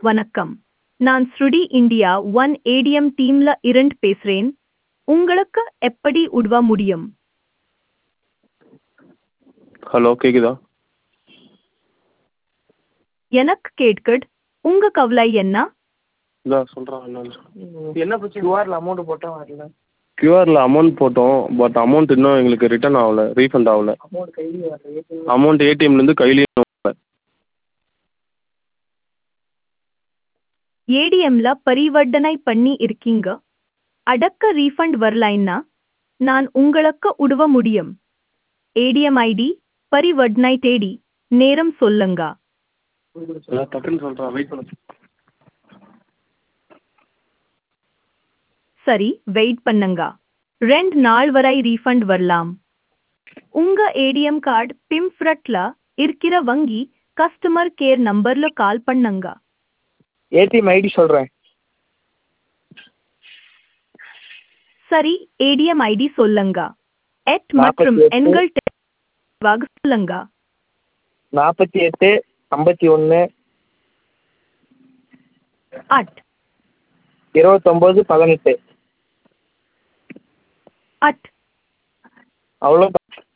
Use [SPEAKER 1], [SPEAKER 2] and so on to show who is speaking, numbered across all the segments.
[SPEAKER 1] வணக்கம் நான் ஸ்ருடி இந்தியா ஒன் ஏடிஎம் டீம்ல இருந்து பேசுறேன் உங்களுக்கு எப்படி உதவ முடியும்
[SPEAKER 2] ஹலோ கேட்குதா
[SPEAKER 1] எனக்கு கேட்குது உங்க கவலை என்ன
[SPEAKER 2] இல்லை சொல்கிறேன் என்னன்னு
[SPEAKER 3] என்ன பிரச்சனை கியூஆரில் அமௌண்ட் போட்டால் வரல
[SPEAKER 2] கியூஆரில் அமௌண்ட் போட்டோம் பட் அமௌண்ட் இன்னும் எங்களுக்கு ரிட்டர்ன் ஆகல ரீஃபண்ட் ஆகல
[SPEAKER 3] அமௌண்ட் கையிலேயே வரல
[SPEAKER 2] அமௌண்ட் ஏடிஎம்லேருந்து கையிலேயே வரல
[SPEAKER 1] ஏடிஎம்ல பரிவர்த்தனை பண்ணி இருக்கீங்க அடக்க ரீஃபண்ட் வரலைன்னா நான் உங்களுக்கு உதவ முடியும் ஏடிஎம் ஐடி பரிவர்த்தனை தேடி நேரம் சொல்லுங்க
[SPEAKER 2] அதான் டக்குன்னு சொல்கிறேன் வெயிட் பண்ணு
[SPEAKER 1] சரி வெயிட் பண்ணுங்க ரெண்டு நாள் வரை ரீஃபண்ட் வரலாம் உங்க ஏடிஎம் கார்டு பிம்ஃப்ரட்ல இருக்கிற வங்கி கஸ்டமர் கேர் நம்பர்ல கால் பண்ணுங்க
[SPEAKER 3] ஏடிஎம் ஐடி சொல்கிறேன்
[SPEAKER 1] சரி ஏடிஎம் ஐடி சொல்லுங்க எட் மற்றும்
[SPEAKER 3] நாற்பத்தி எட்டு.
[SPEAKER 1] எண்கள் தெளிவாக சொல்லுங்க
[SPEAKER 3] நாற்பத்தி எட்டு ஐம்பத்தி ஒன்று
[SPEAKER 1] அட்
[SPEAKER 3] இருபத்தொம்போது பதினெட்டு
[SPEAKER 1] அட்
[SPEAKER 3] அவ்வளோ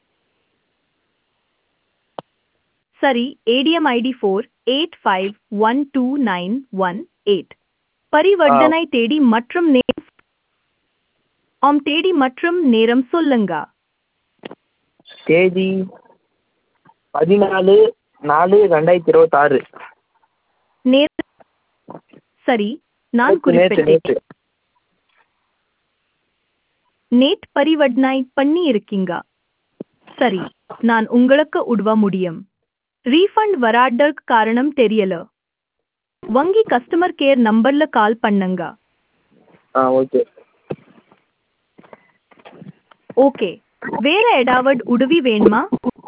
[SPEAKER 1] சரி ATM ID four eight five one two nine one eight பரிவர்த்தனை தேடி மற்றும் நேரம் ஆம் தேடி மற்றும் நேரம் சொல்லுங்க
[SPEAKER 3] தேதி பதினாலு நாலு ரெண்டாயிரத்தி இருபத்தாறு
[SPEAKER 1] நேரம் சரி நான்
[SPEAKER 3] நேற்று நேற்று
[SPEAKER 1] குறிப்பிட்டேன்
[SPEAKER 3] நேற்று
[SPEAKER 1] நேட் பரிவர்த்தனை பண்ணி இருக்கீங்க சரி நான் உங்களுக்கு உதவ முடியும் ரீஃபண்ட் வராதற்கு காரணம் தெரியல வங்கி கஸ்டமர் கேர் நம்பர்ல கால் பண்ணுங்க
[SPEAKER 3] ஆ ஓகே
[SPEAKER 1] ஓகே வேற ஏதாவது உதவி வேணுமா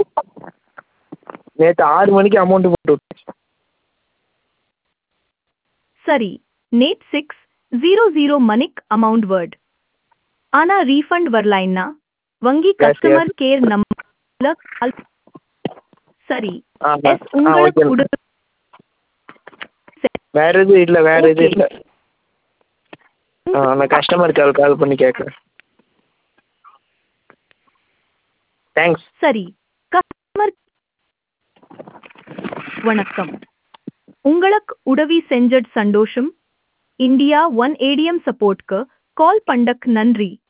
[SPEAKER 3] நேற்று ஆறு மணிக்கு அமௌண்ட் போட்டு விட்டேன்.
[SPEAKER 1] சரி நேட் சிக்ஸ் ஜீரோ ஜீரோ மணிக் அமௌண்ட் வேர்ட் ஆனா ரீஃபண்ட் வரலைன்னா வங்கி
[SPEAKER 3] yes.
[SPEAKER 1] கஸ்டமர் கேர் நம்பர்ல கால் சரி
[SPEAKER 3] ஆ
[SPEAKER 1] எஸ்
[SPEAKER 3] ஆ
[SPEAKER 1] உங்களுக்கு
[SPEAKER 3] ஓகே
[SPEAKER 1] உதவி
[SPEAKER 3] வேற எதுவும் இல்லை வேற எதுவும்
[SPEAKER 1] Okay.
[SPEAKER 3] இல்லை ஆ நான் கஸ்டமர் கேர் கால் பண்ணி கேட்குறேன் தேங்க்ஸ்
[SPEAKER 1] சரி கஸ்டமர் வணக்கம் உங்களுக்கு உதவி செஞ்சட் சந்தோஷம் இந்தியா ஒன் ஏடிஎம் சப்போர்ட்க்கு கால் பண்ணக் நன்றி